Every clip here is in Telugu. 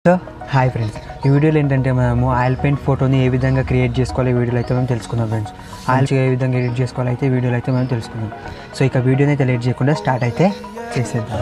సో హాయ్ ఫ్రెండ్స్ ఈ వీడియోలో ఏంటంటే మనము ఆయిల్ పెయింట్ ఫోటోని ఏ విధంగా క్రియేట్ చేసుకోవాలి ఈ వీడియోలో అయితే మనం తెలుసుకుందాం ఫ్రెండ్స్ ఆయిల్ ఏ విధంగా ఎడిట్ చేసుకోవాలి అయితే ఈ వీడియోలో అయితే మనం తెలుసుకుందాం సో ఇక వీడియోని అయితే లేట్ చేయకుండా స్టార్ట్ అయితే చేసేద్దాం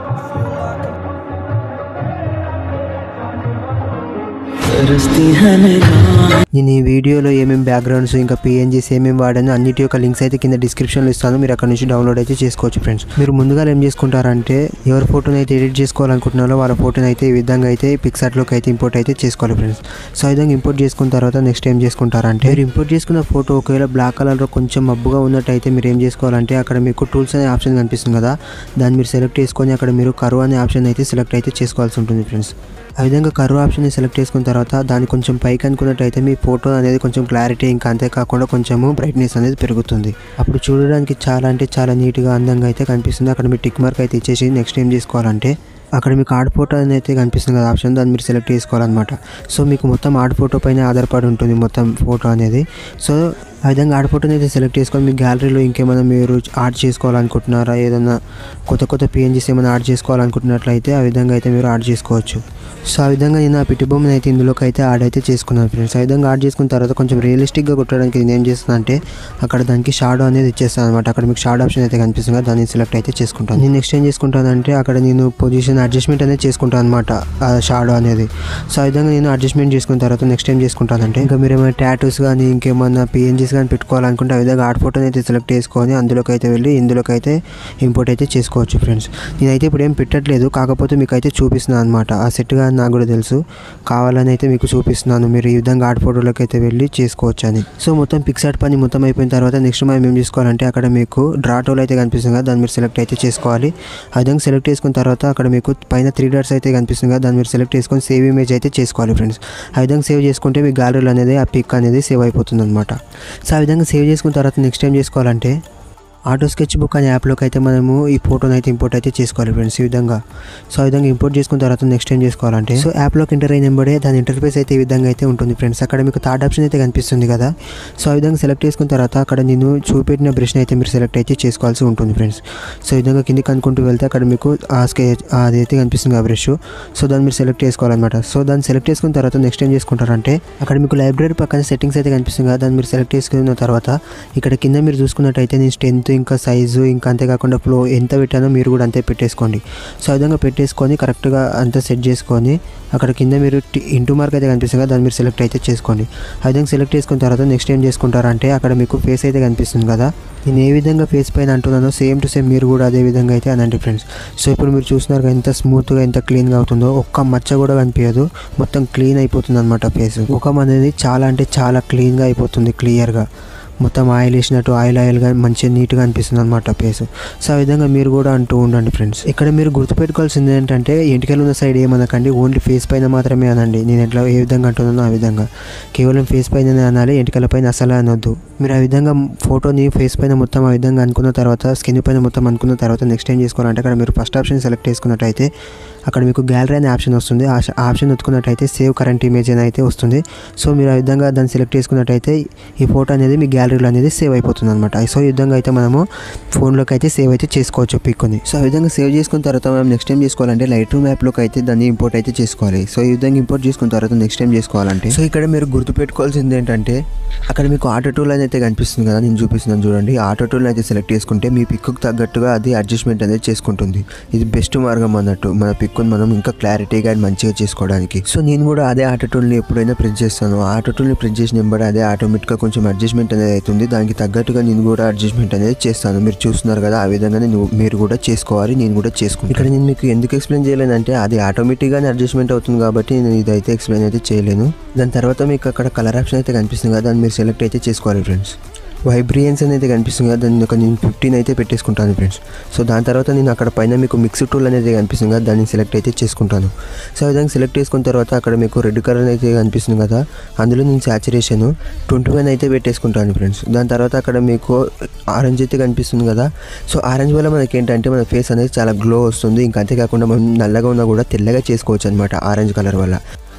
నేను ఈ వీడియోలో ఏమేమి బ్యాక్గ్రౌండ్స్ ఇంకా పిఎన్జీస్ ఏమేమి వాడాను అన్నిటి యొక్క లింక్స్ అయితే కింద డిస్క్రిప్షన్లో ఇస్తాను మీరు అక్కడ నుంచి డౌన్లోడ్ అయితే చేసుకోవచ్చు ఫ్రెండ్స్ మీరు ముందుగా ఏం చేసుకుంటారంటే ఎవరి ఫోటోని అయితే ఎడిట్ చేసుకోవాలనుకుంటున్నారో వాళ్ళ ఫోటోని అయితే ఈ విధంగా అయితే పిక్సార్ట్లోకి అయితే ఇంపోర్ట్ అయితే చేసుకోవాలి ఫ్రెండ్స్ సో ఈ విధంగా ఇంపోర్ట్ చేసుకున్న తర్వాత నెక్స్ట్ ఏం చేసుకుంటారంటే మీరు ఇంపోర్ట్ చేసుకున్న ఫోటో ఒకవేళ బ్లాక్ కలర్లో కొంచెం మబ్బుగా ఉన్నట్టయితే మీరు ఏం చేసుకోవాలంటే అక్కడ మీకు టూల్స్ అనే ఆప్షన్ కనిపిస్తుంది కదా దాన్ని మీరు సెలెక్ట్ చేసుకొని అక్కడ మీరు కరువు అనే ఆప్షన్ అయితే సెలెక్ట్ అయితే చేసుకోవాల్సి ఉంటుంది ఫ్రెండ్స్ ఆ విధంగా కర్వ్ ఆప్షన్ని సెలెక్ట్ చేసుకున్న తర్వాత దాన్ని కొంచెం పైకి అనుకున్నట్టయితే మీ ఫోటో అనేది కొంచెం క్లారిటీ ఇంకా అంతేకాకుండా కొంచెము బ్రైట్నెస్ అనేది పెరుగుతుంది అప్పుడు చూడడానికి చాలా అంటే చాలా నీట్గా అందంగా అయితే కనిపిస్తుంది అక్కడ మీరు టిక్ మార్క్ అయితే ఇచ్చేసి నెక్స్ట్ ఏం చేసుకోవాలంటే అక్కడ మీకు ఆర్ట్ ఫోటో అని అయితే కనిపిస్తుంది కదా ఆప్షన్ దాన్ని మీరు సెలెక్ట్ చేసుకోవాలన్నమాట సో మీకు మొత్తం ఆర్ట్ ఫోటో పైన ఆధారపడి ఉంటుంది మొత్తం ఫోటో అనేది సో ఆ విధంగా ఆర్ట్ ఫోటోని అయితే సెలెక్ట్ చేసుకొని మీ గ్యాలరీలో ఇంకేమైనా మీరు ఆర్ట్ చేసుకోవాలనుకుంటున్నారా ఏదైనా కొత్త కొత్త పిఎన్జీస్ ఏమైనా ఆర్ట్ చేసుకోవాలనుకుంటున్నట్లయితే ఆ విధంగా అయితే మీరు ఆర్ట్ చేసుకోవచ్చు సో ఆ విధంగా నేను ఆ పిట్టి బొమ్మని అయితే ఇందులోకి అయితే యాడ్ అయితే చేసుకున్నాను ఫ్రెండ్స్ ఆ విధంగా యాడ్ చేసుకున్న తర్వాత కొంచెం రియలిస్టిక్గా కొట్టడానికి నేను ఏం చేస్తాను అంటే అక్కడ దానికి షాడో అనేది ఇచ్చేస్తాను అనమాట అక్కడ మీకు షాడో ఆప్షన్ అయితే కనిపిస్తుంది కదా దాన్ని సెలెక్ట్ అయితే చేసుకుంటాను నేను నెక్స్ట్ ఏం చేసుకుంటానంటే అక్కడ నేను పొజిషన్ అడ్జస్ట్మెంట్ అనేది చేసుకుంటాను అనమాట ఆ షాడో అనేది సో ఆ విధంగా నేను అడ్జస్ట్మెంట్ చేసుకున్న తర్వాత నెక్స్ట్ ఏం చేసుకుంటానంటే ఇంకా మీరు ఏమైనా టాటూస్ కానీ ఇంకేమన్నా పిఎన్జీస్ కానీ పెట్టుకోవాలనుకుంటే ఆ విధంగా ఆర్ట్ ఫోటోని అయితే సెలెక్ట్ చేసుకొని అందులోకి అయితే వెళ్ళి ఇందులోకి అయితే ఇంపోర్ట్ అయితే చేసుకోవచ్చు ఫ్రెండ్స్ నేనైతే ఇప్పుడు ఏం పెట్టట్లేదు కాకపోతే మీకు అయితే చూపిస్తున్నాను అనమాట ఆ సెట్ కానీ నాకు కూడా తెలుసు కావాలని అయితే మీకు చూపిస్తున్నాను మీరు ఈ విధంగా ఆర్ట్ ఫోటోలోకి అయితే వెళ్ళి చేసుకోవచ్చు అని సో మొత్తం పిక్సార్ట్ పని మొత్తం అయిపోయిన తర్వాత నెక్స్ట్ మనం ఏం చేసుకోవాలంటే అక్కడ మీకు డ్రా టూల్ అయితే కనిపిస్తుంది కదా దాన్ని మీరు సెలెక్ట్ అయితే చేసుకోవాలి ఆ విధంగా సెలెక్ట్ చేసుకున్న తర్వాత అక్కడ మీకు పైన త్రీ డాట్స్ అయితే కనిపిస్తుంది కదా దాన్ని మీరు సెలెక్ట్ చేసుకొని సేవ్ ఇమేజ్ అయితే చేసుకోవాలి ఫ్రెండ్స్ ఆ విధంగా సేవ్ చేసుకుంటే మీ గ్యాలరీలో అనేది ఆ పిక్ అనేది సేవ్ అయిపోతుంది అనమాట సో ఆ విధంగా సేవ్ చేసుకున్న తర్వాత నెక్స్ట్ ఏం చేసుకోవాలంటే ఆటో స్కెచ్ బుక్ అనే యాప్లోకి అయితే మనము ఈ ఫోటోని అయితే ఇంపోర్ట్ అయితే చేసుకోవాలి ఫ్రెండ్స్ ఈ విధంగా సో ఆ విధంగా ఇంపోర్ట్ చేసుకున్న తర్వాత నెక్స్ట్ ఏం చేసుకోవాలంటే సో యాప్లోకి ఎంటర్ అయిన వెంబడే దాని ఇంటర్ఫేస్ అయితే ఈ విధంగా అయితే ఉంటుంది ఫ్రెండ్స్ అక్కడ మీకు థర్డ్ ఆప్షన్ అయితే కనిపిస్తుంది కదా సో ఆ విధంగా సెలెక్ట్ చేసుకున్న తర్వాత అక్కడ నేను చూపెట్టిన బ్రష్ని అయితే మీరు సెలెక్ట్ అయితే చేసుకోవాల్సి ఉంటుంది ఫ్రెండ్స్ సో ఈ విధంగా కిందికి అనుకుంటూ వెళ్తే అక్కడ మీకు ఆ స్కెచ్ అది అయితే కనిపిస్తుంది ఆ బ్రష్ సో దాన్ని మీరు సెలెక్ట్ చేసుకోవాలన్నమాట సో దాన్ని సెలెక్ట్ చేసుకున్న తర్వాత నెక్స్ట్ ఏం చేసుకుంటారంటే అక్కడ మీకు లైబ్రరీ పక్కన సెట్టింగ్స్ అయితే కనిపిస్తుంది కదా దాన్ని మీరు సెలెక్ట్ చేసుకున్న తర్వాత ఇక్కడ కింద మీరు చూసుకున్నట్టయితే నేను స్ట్రెంత్ ఇంకా సైజు ఇంకా అంతేకాకుండా ఫ్లో ఎంత పెట్టానో మీరు కూడా అంతే పెట్టేసుకోండి సో ఆ విధంగా పెట్టేసుకొని కరెక్ట్గా అంతా సెట్ చేసుకొని అక్కడ కింద మీరు ఇంటూ మార్క్ అయితే కనిపిస్తుంది కదా దాన్ని మీరు సెలెక్ట్ అయితే చేసుకోండి ఆ విధంగా సెలెక్ట్ చేసుకున్న తర్వాత నెక్స్ట్ ఏం చేసుకుంటారంటే అక్కడ మీకు ఫేస్ అయితే కనిపిస్తుంది కదా నేను ఏ విధంగా ఫేస్ పైన అంటున్నానో సేమ్ టు సేమ్ మీరు కూడా అదే విధంగా అయితే అనండి ఫ్రెండ్స్ సో ఇప్పుడు మీరు చూస్తున్నారు కదా ఎంత స్మూత్గా ఎంత క్లీన్గా అవుతుందో ఒక్క మచ్చ కూడా కనిపించదు మొత్తం క్లీన్ అయిపోతుంది అనమాట ఫేస్ ముఖం అనేది చాలా అంటే చాలా క్లీన్గా అయిపోతుంది క్లియర్గా మొత్తం ఆయిల్ వేసినట్టు ఆయిల్ ఆయిల్గా మంచిగా నీట్గా అనిపిస్తుంది అనమాట ఫేస్ సో ఆ విధంగా మీరు కూడా అంటూ ఉండండి ఫ్రెండ్స్ ఇక్కడ మీరు గుర్తుపెట్టుకోవాల్సింది ఏంటంటే ఎంటికలు ఉన్న సైడ్ ఏమనకండి ఓన్లీ ఫేస్ పైన మాత్రమే అనండి నేను ఎట్లా ఏ విధంగా అంటున్నానో ఆ విధంగా కేవలం ఫేస్ పైననే అనాలి ఎంటికల పైన అసలు అనొద్దు మీరు ఆ విధంగా ఫోటోని ఫేస్ పైన మొత్తం ఆ విధంగా అనుకున్న తర్వాత స్కిన్ పైన మొత్తం అనుకున్న తర్వాత నెక్స్ట్ ఏం చేసుకోవాలంటే అక్కడ మీరు ఫస్ట్ ఆప్షన్ సెలెక్ట్ చేసుకున్నట్టయితే అక్కడ మీకు గ్యాలరీ అనే ఆప్షన్ వస్తుంది ఆ ఆప్షన్ ఎత్తుకున్నట్టయితే సేవ్ కరెంట్ ఇమేజ్ అని అయితే వస్తుంది సో మీరు ఆ విధంగా దాన్ని సెలెక్ట్ చేసుకున్నట్టయితే ఈ ఫోటో అనేది మీ గ్యాలరీలో అనేది సేవ్ అయిపోతుంది అనమాట సో ఈ విధంగా అయితే మనము ఫోన్లోకి అయితే సేవ్ అయితే చేసుకోవచ్చు పిక్ని సో ఆ విధంగా సేవ్ చేసుకున్న తర్వాత మనం నెక్స్ట్ టైం చేసుకోవాలంటే లైట్ రూమ్ యాప్లోకి అయితే దాన్ని ఇంపోర్ట్ అయితే చేసుకోవాలి సో ఈ విధంగా ఇంపోర్ట్ చేసుకున్న తర్వాత నెక్స్ట్ టైం చేసుకోవాలంటే సో ఇక్కడ మీరు గుర్తుపెట్టుకోవాల్సింది ఏంటంటే అక్కడ మీకు ఆటో టూల్ అని అయితే కనిపిస్తుంది కదా నేను చూపిస్తున్నాను చూడండి ఆటో టూల్ అయితే సెలెక్ట్ చేసుకుంటే మీ పిక్కు తగ్గట్టుగా అది అడ్జస్ట్మెంట్ అనేది చేసుకుంటుంది ఇది బెస్ట్ మార్గం అన్నట్టు మన పిక్కుని మనం ఇంకా క్లారిటీగా అండ్ మంచిగా చేసుకోవడానికి సో నేను కూడా అదే ఆటో టూల్ని ఎప్పుడైనా ప్రెస్ చేస్తాను ఆ ఆటో టూల్ని ప్రెస్ చేసిన వెంబడి అదే ఆటోమేటిక్గా కొంచెం అడ్జస్ట్మెంట్ అనేది అవుతుంది దానికి తగ్గట్టుగా నేను కూడా అడ్జస్ట్మెంట్ అనేది చేస్తాను మీరు చూస్తున్నారు కదా ఆ విధంగానే నువ్వు మీరు కూడా చేసుకోవాలి నేను కూడా చేసుకుంటాను ఇక్కడ నేను మీకు ఎందుకు ఎక్స్ప్లెయిన్ చేయలేనంటే అది ఆటోమేటిక్గానే అడ్జస్ట్మెంట్ అవుతుంది కాబట్టి నేను ఇదైతే ఎక్స్ప్లెయిన్ అయితే చేయలేను దాని తర్వాత మీకు అక్కడ కలర్ ఆప్షన్ అయితే కనిపిస్తుంది కదా దాన్ని మీరు సెలెక్ట్ అయితే చేసుకోవాలి ఫ్రెండ్స్ వైబ్రియన్స్ అనేది కనిపిస్తుంది కదా దాన్ని ఒక నేను ఫిఫ్టీన్ అయితే పెట్టేసుకుంటాను ఫ్రెండ్స్ సో దాని తర్వాత నేను అక్కడ పైన మీకు మిక్స్ టూల్ అనేది కనిపిస్తుంది కదా దాన్ని సెలెక్ట్ అయితే చేసుకుంటాను సో ఆ విధంగా సెలెక్ట్ చేసుకున్న తర్వాత అక్కడ మీకు రెడ్ కలర్ అయితే కనిపిస్తుంది కదా అందులో నేను సాచురేషన్ ట్వంటీ వన్ అయితే పెట్టేసుకుంటాను ఫ్రెండ్స్ దాని తర్వాత అక్కడ మీకు ఆరెంజ్ అయితే కనిపిస్తుంది కదా సో ఆరెంజ్ వల్ల మనకి ఏంటంటే మన ఫేస్ అనేది చాలా గ్లో వస్తుంది ఇంకా అంతేకాకుండా మనం నల్లగా ఉన్నా కూడా తెల్లగా చేసుకోవచ్చు అనమాట ఆరెంజ్ కలర్ వల్ల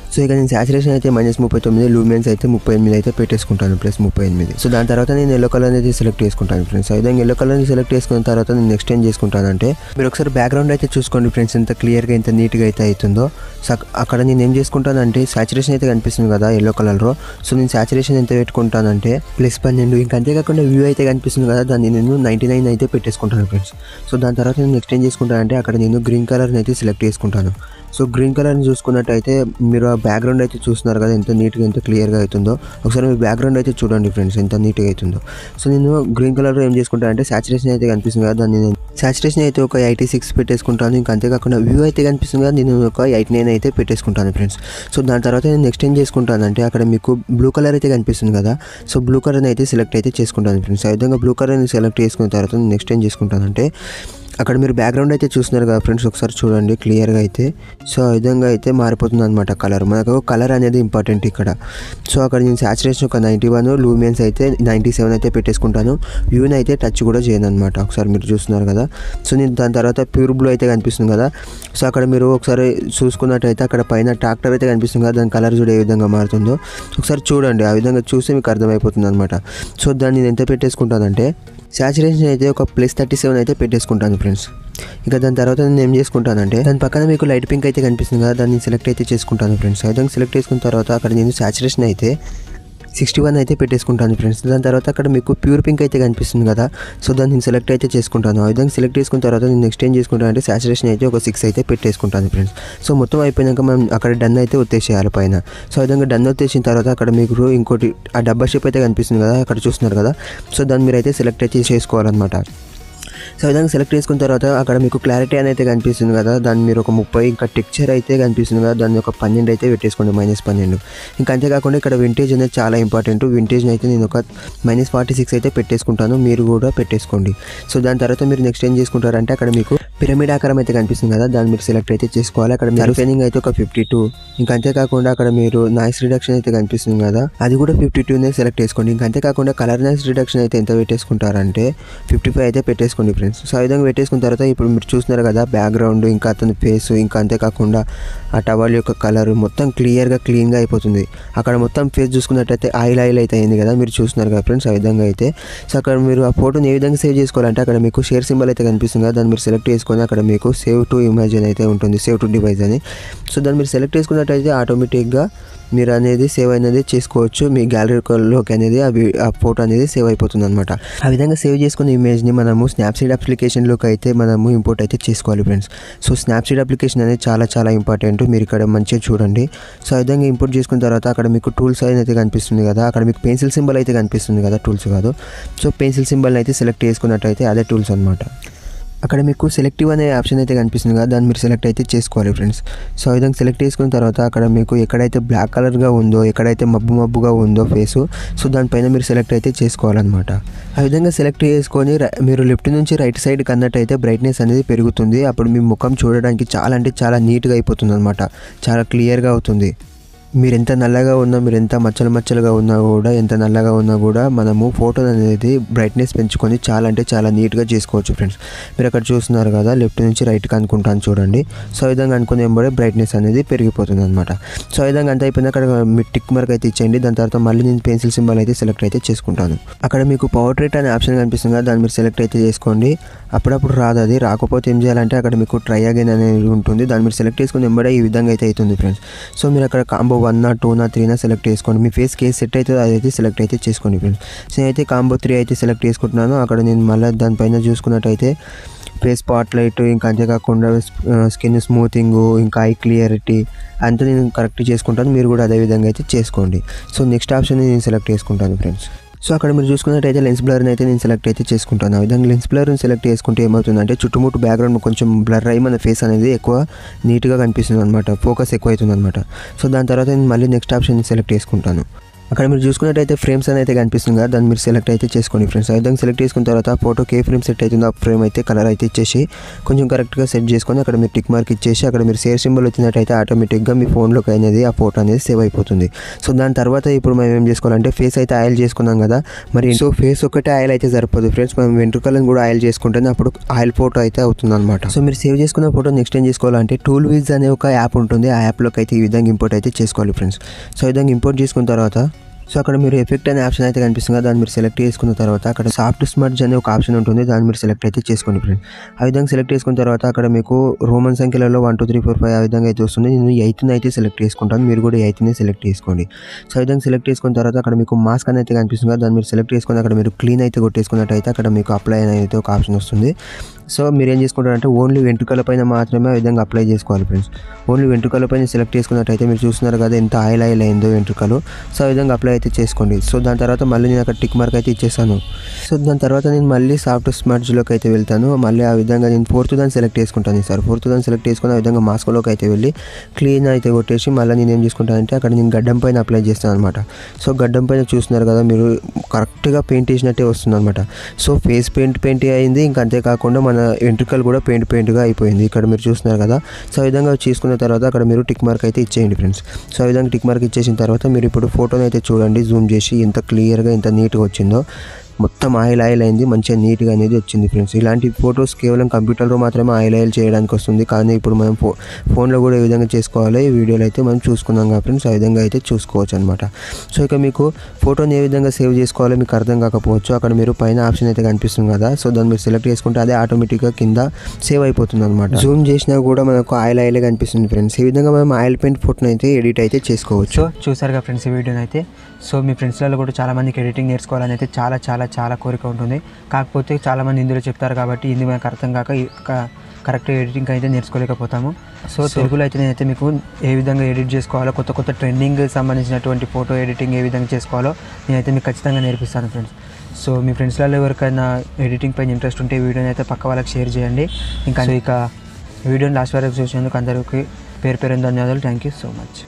సో ఇక నేను సాచురేషన్ అయితే మైనస్ ముప్పై తొమ్మిది లూమియన్స్ అయితే ముప్పై ఎనిమిది అయితే పెట్టేసుకుంటాను ప్లస్ ముప్పై ఎనిమిది సో దాని తర్వాత నేను ఎల్లో కలర్ అయితే సెలెక్ట్ చేసుకుంటాను ఫ్రెండ్స్ ఆ విధంగా ఎల్లో కలర్ని సెలెక్ట్ చేసుకున్న తర్వాత నేను నెక్స్ట్ ఏం చేసుకుంటానంటే మీరు ఒకసారి బ్యాక్గ్రౌండ్ అయితే చూసుకోండి ఫ్రెండ్స్ ఎంత క్లియర్గా ఎంత నీట్గా అయితే అవుతుందో సో అక్- అక్కడ నేను ఏం చేసుకుంటానంటే సాచురేషన్ అయితే కనిపిస్తుంది కదా ఎల్లో కలర్లో సో నేను సాచురేషన్ ఎంత పెట్టుకుంటానంటే ప్లస్ పన్నెండు ఇంకా అంతేకాకుండా వ్యూ అయితే కనిపిస్తుంది కదా దాన్ని నేను నైంటీ నైన్ అయితే పెట్టేసుకుంటాను ఫ్రెండ్స్ సో దాని తర్వాత నేను నెక్స్ట్ ఏం చేసుకుంటానంటే అక్కడ నేను గ్రీన్ కలర్ని అయితే సెలెక్ట్ చేసుకుంటాను సో గ్రీన్ కలర్ని చూసుకున్నట్టయితే మీరు ఆ బ్యాక్గ్రౌండ్ అయితే చూస్తున్నారు కదా ఎంత నీట్గా ఎంత క్లియర్గా అవుతుందో ఒకసారి మీరు బ్యాక్గ్రౌండ్ అయితే చూడండి ఫ్రెండ్స్ ఎంత నీట్గా అవుతుందో సో నేను గ్రీన్ కలర్ ఏం చేసుకుంటాను అంటే సాచురేషన్ అయితే కనిపిస్తుంది కదా దాన్ని నేను సాచురేషన్ అయితే ఒక ఎయిటీ సిక్స్ పెట్టేసుకుంటాను ఇంకా అంతేకాకుండా వ్యూ అయితే కనిపిస్తుంది కదా నేను ఒక ఎయిటీ నైన్ అయితే పెట్టేసుకుంటాను ఫ్రెండ్స్ సో దాని తర్వాత నేను నెక్స్ట్ ఏం చేసుకుంటానంటే అక్కడ మీకు బ్లూ కలర్ అయితే కనిపిస్తుంది కదా సో బ్లూ కలర్ని అయితే సెలెక్ట్ అయితే చేసుకుంటాను ఫ్రెండ్స్ ఆ విధంగా బ్లూ కలర్ని సెలెక్ట్ చేసుకున్న తర్వాత నేను నెక్స్ట్ ఏం చేసుకుంటానంటే అక్కడ మీరు బ్యాక్గ్రౌండ్ అయితే చూస్తున్నారు కదా ఫ్రెండ్స్ ఒకసారి చూడండి క్లియర్గా అయితే సో ఆ విధంగా అయితే మారిపోతుంది అనమాట కలర్ మనకు కలర్ అనేది ఇంపార్టెంట్ ఇక్కడ సో అక్కడ నేను సాచురేషన్ ఒక నైంటీ వన్ లూమియన్స్ అయితే నైంటీ సెవెన్ అయితే పెట్టేసుకుంటాను వ్యూని అయితే టచ్ కూడా చేయను అనమాట ఒకసారి మీరు చూస్తున్నారు కదా సో నేను దాని తర్వాత ప్యూర్ బ్లూ అయితే కనిపిస్తుంది కదా సో అక్కడ మీరు ఒకసారి చూసుకున్నట్టయితే అక్కడ పైన ట్రాక్టర్ అయితే కనిపిస్తుంది కదా దాని కలర్ చూడ ఏ విధంగా మారుతుందో ఒకసారి చూడండి ఆ విధంగా చూస్తే మీకు అర్థమైపోతుంది అనమాట సో దాన్ని నేను ఎంత పెట్టేసుకుంటానంటే సాచురేషన్ అయితే ఒక ప్లస్ థర్టీ సెవెన్ అయితే పెట్టేసుకుంటాను ఫ్రెండ్స్ ఇక దాని తర్వాత నేను ఏం చేసుకుంటానంటే దాని పక్కన మీకు లైట్ పింక్ అయితే కనిపిస్తుంది కదా దాన్ని సెలెక్ట్ అయితే చేసుకుంటాను ఫ్రెండ్స్ ఆ విధంగా సెలెక్ట్ చేసుకున్న తర్వాత అక్కడ నేను సాచురేషన్ అయితే సిక్స్టీ వన్ అయితే పెట్టేసుకుంటాను ఫ్రెండ్స్ దాని తర్వాత అక్కడ మీకు ప్యూర్ పింక్ అయితే కనిపిస్తుంది కదా సో దాన్ని నేను సెలెక్ట్ అయితే చేసుకుంటాను ఆ విధంగా సెలెక్ట్ చేసుకున్న తర్వాత నేను నెక్స్ట్ ఏం చేసుకుంటాను అంటే సాచురేషన్ అయితే ఒక సిక్స్ అయితే పెట్టేసుకుంటాను ఫ్రెండ్స్ సో మొత్తం అయిపోయినాక మనం అక్కడ డన్ అయితే వచ్చేసేయాలి పైన సో ఆ విధంగా డన్ వచ్చేసిన తర్వాత అక్కడ మీకు ఇంకోటి ఆ డబ్బా షేప్ అయితే కనిపిస్తుంది కదా అక్కడ చూస్తున్నారు కదా సో దాన్ని మీరు అయితే సెలెక్ట్ అయితే చేసుకోవాలన్నమాట సో ఆ విధంగా సెలెక్ట్ చేసుకున్న తర్వాత అక్కడ మీకు క్లారిటీ అని అయితే కనిపిస్తుంది కదా దాన్ని మీరు ఒక ముప్పై ఇంకా టెక్చర్ అయితే కనిపిస్తుంది కదా దాన్ని ఒక పన్నెండు అయితే పెట్టేసుకోండి మైనస్ పన్నెండు ఇంకా అంతేకాకుండా ఇక్కడ వింటేజ్ అనేది చాలా ఇంపార్టెంట్ వింటేజ్ అయితే నేను ఒక మైనస్ ఫార్టీ సిక్స్ అయితే పెట్టేసుకుంటాను మీరు కూడా పెట్టేసుకోండి సో దాని తర్వాత మీరు నెక్స్ట్ ఏం చేసుకుంటారంటే అక్కడ మీకు పిరమిడ్ ఆకారం అయితే కనిపిస్తుంది కదా దాన్ని మీరు సెలెక్ట్ అయితే చేసుకోవాలి అక్కడ మీరు ట్రైనింగ్ అయితే ఒక ఫిఫ్టీ టూ ఇంకా అంతేకాకుండా అక్కడ మీరు నాయిస్ రిడక్షన్ అయితే కనిపిస్తుంది కదా అది కూడా ఫిఫ్టీ టూనే సెలెక్ట్ చేసుకోండి ఇంకా అంతేకాకుండా కలర్ నాయిస్ రిడక్షన్ అయితే ఎంత పెట్టేసుకుంటారంటే ఫిఫ్టీ ఫైవ్ అయితే పెట్టేసుకోండి ఫ్రెండ్స్ సో ఆ విధంగా పెట్టేసుకున్న తర్వాత ఇప్పుడు మీరు చూస్తున్నారు కదా బ్యాక్గ్రౌండ్ ఇంకా అతని ఫేస్ ఇంకా అంతేకాకుండా ఆ టవల్ యొక్క కలర్ మొత్తం క్లియర్గా క్లీన్గా అయిపోతుంది అక్కడ మొత్తం ఫేస్ చూసుకున్నట్టయితే ఆయిల్ ఆయిల్ అయితే అయింది కదా మీరు చూస్తున్నారు కదా ఫ్రెండ్స్ ఆ విధంగా అయితే సో అక్కడ మీరు ఆ ఫోటోని ఏ విధంగా సేవ్ చేసుకోవాలంటే అక్కడ మీకు షేర్ సింబల్ అయితే కనిపిస్తుంది కదా దాన్ని మీరు సెలెక్ట్ చేసుకొని అక్కడ మీకు సేవ్ టు ఇమేజ్ అని అయితే ఉంటుంది సేవ్ టు డివైస్ అని సో దాన్ని మీరు సెలెక్ట్ చేసుకున్నట్టయితే ఆటోమేటిక్గా మీరు అనేది సేవ్ అనేది చేసుకోవచ్చు మీ గ్యాలరీలోకి అనేది అవి ఆ ఫోటో అనేది సేవ్ అయిపోతుంది అనమాట ఆ విధంగా సేవ్ చేసుకున్న ఇమేజ్ని మనము స్నాప్సీడ్ అప్లికేషన్లోకి అయితే మనము ఇంపోర్ట్ అయితే చేసుకోవాలి ఫ్రెండ్స్ సో స్నాప్సీడ్ అప్లికేషన్ అనేది చాలా చాలా ఇంపార్టెంట్ మీరు ఇక్కడ మంచిగా చూడండి సో ఆ విధంగా ఇంపోర్ట్ చేసుకున్న తర్వాత అక్కడ మీకు టూల్స్ అయితే కనిపిస్తుంది కదా అక్కడ మీకు పెన్సిల్ సింబల్ అయితే కనిపిస్తుంది కదా టూల్స్ కాదు సో పెన్సిల్ సింబల్ని అయితే సెలెక్ట్ చేసుకున్నట్టయితే అదే టూల్స్ అనమాట అక్కడ మీకు సెలెక్టివ్ అనే ఆప్షన్ అయితే కనిపిస్తుంది కదా దాన్ని మీరు సెలెక్ట్ అయితే చేసుకోవాలి ఫ్రెండ్స్ సో ఆ విధంగా సెలెక్ట్ చేసుకున్న తర్వాత అక్కడ మీకు ఎక్కడైతే బ్లాక్ కలర్గా ఉందో ఎక్కడైతే మబ్బు మబ్బుగా ఉందో ఫేసు సో దానిపైన మీరు సెలెక్ట్ అయితే చేసుకోవాలన్నమాట ఆ విధంగా సెలెక్ట్ చేసుకొని ర- మీరు లెఫ్ట్ నుంచి రైట్ సైడ్ కన్నట్టయితే బ్రైట్నెస్ అనేది పెరుగుతుంది అప్పుడు మీ ముఖం చూడడానికి చాలా అంటే చాలా నీట్గా అయిపోతుంది అనమాట చాలా క్లియర్గా అవుతుంది మీరు ఎంత నల్లగా ఉన్నా మీరు ఎంత మచ్చలు మచ్చలుగా ఉన్నా కూడా ఎంత నల్లగా ఉన్నా కూడా మనము ఫోటో అనేది బ్రైట్నెస్ పెంచుకొని చాలా అంటే చాలా నీట్గా చేసుకోవచ్చు ఫ్రెండ్స్ మీరు అక్కడ చూస్తున్నారు కదా లెఫ్ట్ నుంచి రైట్కి అనుకుంటాను చూడండి సో ఆ విధంగా అనుకునే వెంబడే బ్రైట్నెస్ అనేది పెరిగిపోతుంది అనమాట సో ఆ విధంగా అంత అయిపోయింది అక్కడ మీరు టిక్ మార్క్ అయితే ఇచ్చేయండి దాని తర్వాత మళ్ళీ నేను పెన్సిల్ సింబల్ అయితే సెలెక్ట్ అయితే చేసుకుంటాను అక్కడ మీకు పవర్ ట్రేట్ అనే ఆప్షన్ కనిపిస్తుంది కదా దాన్ని మీరు సెలెక్ట్ అయితే చేసుకోండి అప్పుడప్పుడు రాదు అది రాకపోతే ఏం చేయాలంటే అక్కడ మీకు ట్రై అగైన్ అనేది ఉంటుంది దాన్ని మీరు సెలెక్ట్ చేసుకుని వెంబడే ఈ విధంగా అయితే అవుతుంది ఫ్రెండ్స్ సో మీరు అక్కడ కాంబో వన్ నా టూ నా త్రీ నా సెలెక్ట్ చేసుకోండి మీ ఫేస్కి ఏ సెట్ అవుతుందో అదైతే సెలెక్ట్ అయితే చేసుకోండి ఫ్రెండ్స్ సో నేనైతే కాంబో త్రీ అయితే సెలెక్ట్ చేసుకుంటున్నాను అక్కడ నేను మళ్ళీ దానిపైన చూసుకున్నట్టయితే ఫేస్ స్పాట్ లైట్ ఇంకా అంతేకాకుండా స్కిన్ స్మూతింగ్ ఇంకా ఐ క్లియరిటీ అంతా నేను కరెక్ట్ చేసుకుంటాను మీరు కూడా అదే విధంగా అయితే చేసుకోండి సో నెక్స్ట్ ఆప్షన్ నేను సెలెక్ట్ చేసుకుంటాను ఫ్రెండ్స్ సో అక్కడ మీరు చూసుకున్నట్టయితే లెన్స్ బ్లర్ని అయితే నేను సెలెక్ట్ అయితే చేసుకుంటాను ఆ విధంగా లెన్స్ బ్లర్ని సెలెక్ట్ చేసుకుంటే ఏమవుతుందంటే చుట్టుముట్టు బ్యాక్గ్రౌండ్ కొంచెం బ్లర్ అయ్యి మన ఫేస్ అనేది ఎక్కువ నీట్గా కనిపిస్తుంది అనమాట ఫోకస్ ఎక్కువ అవుతుంది అనమాట సో దాని తర్వాత నేను మళ్ళీ నెక్స్ట్ ఆప్షన్ సెలెక్ట్ చేసుకుంటాను అక్కడ మీరు చూసుకున్నట్టయితే ఫ్రేమ్స్ అని అయితే కనిపిస్తుంది కదా దాన్ని మీరు సెలెక్ట్ అయితే చేసుకోండి ఫ్రెండ్స్ ఆ విధంగా సెలెక్ట్ చేసుకున్న తర్వాత ఫోటోకి ఏ ఫ్రేమ్ సెట్ అవుతుందో ఆ ఫ్రేమ్ అయితే కలర్ అయితే ఇచ్చేసి కొంచెం కరెక్ట్గా సెట్ చేసుకొని అక్కడ మీరు టిక్ మార్క్ ఇచ్చేసి అక్కడ మీరు సేవ్ సింబల్ వచ్చినట్టయితే ఆటోమేటిక్గా మీ ఫోన్లోకి అనేది ఆ ఫోటో అనేది సేవ్ అయిపోతుంది సో దాని తర్వాత ఇప్పుడు మనం ఏం చేసుకోవాలంటే ఫేస్ అయితే ఆయిల్ చేసుకున్నాం కదా మరి సో ఫేస్ ఒకటే ఆయిల్ అయితే సరిపోదు ఫ్రెండ్స్ మనం వెంట్రుకలను కూడా ఆయిల్ చేసుకుంటేనే అప్పుడు ఆయిల్ ఫోటో అయితే అవుతుంది అనమాట సో మీరు సేవ్ చేసుకున్న ఫోటో నెక్స్ట్ ఏం చేసుకోవాలంటే టూల్ విజ్ అనే ఒక యాప్ ఉంటుంది ఆ యాప్లోకి అయితే ఈ విధంగా ఇంపోర్ట్ అయితే చేసుకోవాలి ఫ్రెండ్స్ సో ఈ విధంగా ఇంపోర్ట్ చేసుకున్న తర్వాత సో అక్కడ మీరు ఎఫెక్ట్ అనే ఆప్షన్ అయితే కనిపిస్తుంది కదా దాన్ని మీరు సెలెక్ట్ చేసుకున్న తర్వాత అక్కడ సాఫ్ట్ స్మర్జ్ అనే ఒక ఆప్షన్ ఉంటుంది దాన్ని మీరు సెలెక్ట్ అయితే చేసుకోండి ఫ్రెండ్ ఆ విధంగా సెలెక్ట్ చేసుకున్న తర్వాత అక్కడ మీకు రోమన్ సంఖ్యలలో one two three four five ఆ విధంగా అయితే వస్తుంది నేను ఎయిత్ని అయితే సెలెక్ట్ చేసుకుంటాను మీరు కూడా ఎయిత్ని సెలెక్ట్ చేసుకోండి సో ఆ విధంగా సెలెక్ట్ చేసుకున్న తర్వాత అక్కడ మీకు మాస్క్ అని అయితే కనిపిస్తుంది కదా దాన్ని మీరు సెలెక్ట్ చేసుకుని అక్కడ మీరు క్లీన్ అయితే కొట్టేసుకున్నట్టయితే అక్కడ మీకు అప్లై అనేది ఒక ఆప్షన్ వస్తుంది సో మీరు ఏం చేసుకుంటారంటే ఓన్లీ వెంట్రుకల పైన మాత్రమే ఆ విధంగా అప్లై చేసుకోవాలి ఫ్రెండ్స్ ఓన్లీ వెంట్రుకల పైన సెలెక్ట్ చేసుకున్నట్టయితే మీరు చూస్తున్నారు కదా ఎంత ఆయిల్ ఆయిల్ అయిందో వెంట్రుకలు సో ఆ విధంగా అప్లై అయితే చేసుకోండి సో దాని తర్వాత మళ్ళీ నేను అక్కడ టిక్ మార్క్ అయితే ఇచ్చేసాను సో దాని తర్వాత నేను మళ్ళీ సాఫ్ట్ స్మర్జ్లోకి అయితే వెళ్తాను మళ్ళీ ఆ విధంగా నేను ఫోర్త్ దాన్ని సెలెక్ట్ చేసుకుంటాను సార్ ఫోర్త్ దాన్ని సెలెక్ట్ చేసుకుని ఆ విధంగా మాస్క్లోకి అయితే వెళ్ళి క్లీన్ అయితే కొట్టేసి మళ్ళీ నేను ఏం చేసుకుంటానంటే అక్కడ నేను గడ్డం పైన అప్లై చేస్తాను అనమాట సో గడ్డం పైన చూస్తున్నారు కదా మీరు కరెక్ట్గా పెయింట్ వేసినట్టే వస్తుంది అనమాట సో ఫేస్ పెయింట్ పెయింట్ అయింది ఇంకా అంతేకాకుండా మన వెంట్రుకలు కూడా పెయింట్ పెయింట్గా అయిపోయింది ఇక్కడ మీరు చూస్తున్నారు కదా సో ఆ విధంగా చేసుకున్న తర్వాత అక్కడ మీరు టిక్ మార్క్ అయితే ఇచ్చేయండి ఫ్రెండ్స్ సో ఆ విధంగా టిక్ మార్క్ ఇచ్చేసిన తర్వాత మీరు ఇప్పుడు ఫోటోని అయితే చూడండి జూమ్ చేసి ఎంత క్లియర్గా ఎంత నీట్గా వచ్చిందో మొత్తం ఆయిల్ ఆయిల్ అయింది మంచిగా నీట్గా అనేది వచ్చింది ఫ్రెండ్స్ ఇలాంటి ఫొటోస్ కేవలం కంప్యూటర్లో మాత్రమే ఆయిల్ ఆయిల్ చేయడానికి వస్తుంది కానీ ఇప్పుడు మనం ఫో ఫోన్లో కూడా ఏ విధంగా చేసుకోవాలి ఈ వీడియోలో అయితే మనం చూసుకున్నాం కదా ఫ్రెండ్స్ ఆ విధంగా అయితే చూసుకోవచ్చు అనమాట సో ఇక మీకు ఫోటోని ఏ విధంగా సేవ్ చేసుకోవాలో మీకు అర్థం కాకపోవచ్చు అక్కడ మీరు పైన ఆప్షన్ అయితే కనిపిస్తుంది కదా సో దాన్ని మీరు సెలెక్ట్ చేసుకుంటే అదే ఆటోమేటిక్గా కింద సేవ్ అయిపోతుంది అనమాట జూమ్ చేసినా కూడా మనకు ఆయిల్ ఆయిల్ కనిపిస్తుంది ఫ్రెండ్స్ ఈ విధంగా మనం ఆయిల్ పెయింట్ ఫోటోని అయితే ఎడిట్ అయితే చేసుకోవచ్చు సో చూసారుగా ఫ్రెండ్స్ ఈ వీడియోని అయితే సో మీ ఫ్రెండ్స్లలో కూడా చాలా మందికి ఎడిటింగ్ నేర్చుకోవాలని అయితే చాలా చాలా చాలా కోరిక ఉంటుంది కాకపోతే చాలామంది ఇందులో చెప్తారు కాబట్టి ఇది మనకు అర్థం కాక ఈ క- కరెక్ట్ ఎడిటింగ్ అయితే నేర్చుకోలేకపోతాము సో తెలుగులో అయితే నేనైతే మీకు ఏ విధంగా ఎడిట్ చేసుకోవాలో కొత్త కొత్త ట్రెండింగ్ సంబంధించినటువంటి ఫోటో ఎడిటింగ్ ఏ విధంగా చేసుకోవాలో నేనైతే మీకు ఖచ్చితంగా నేర్పిస్తాను ఫ్రెండ్స్ సో మీ ఫ్రెండ్స్లలో ఎవరికైనా ఎడిటింగ్ పైన ఇంట్రెస్ట్ ఉంటే ఈ వీడియోని అయితే పక్క వాళ్ళకి షేర్ చేయండి ఇంకా ఇక వీడియోని లాస్ట్ వరకు చూసినందుకు అందరికీ పేరు పేరు ధన్యవాదాలు థ్యాంక్ యూ సో మచ్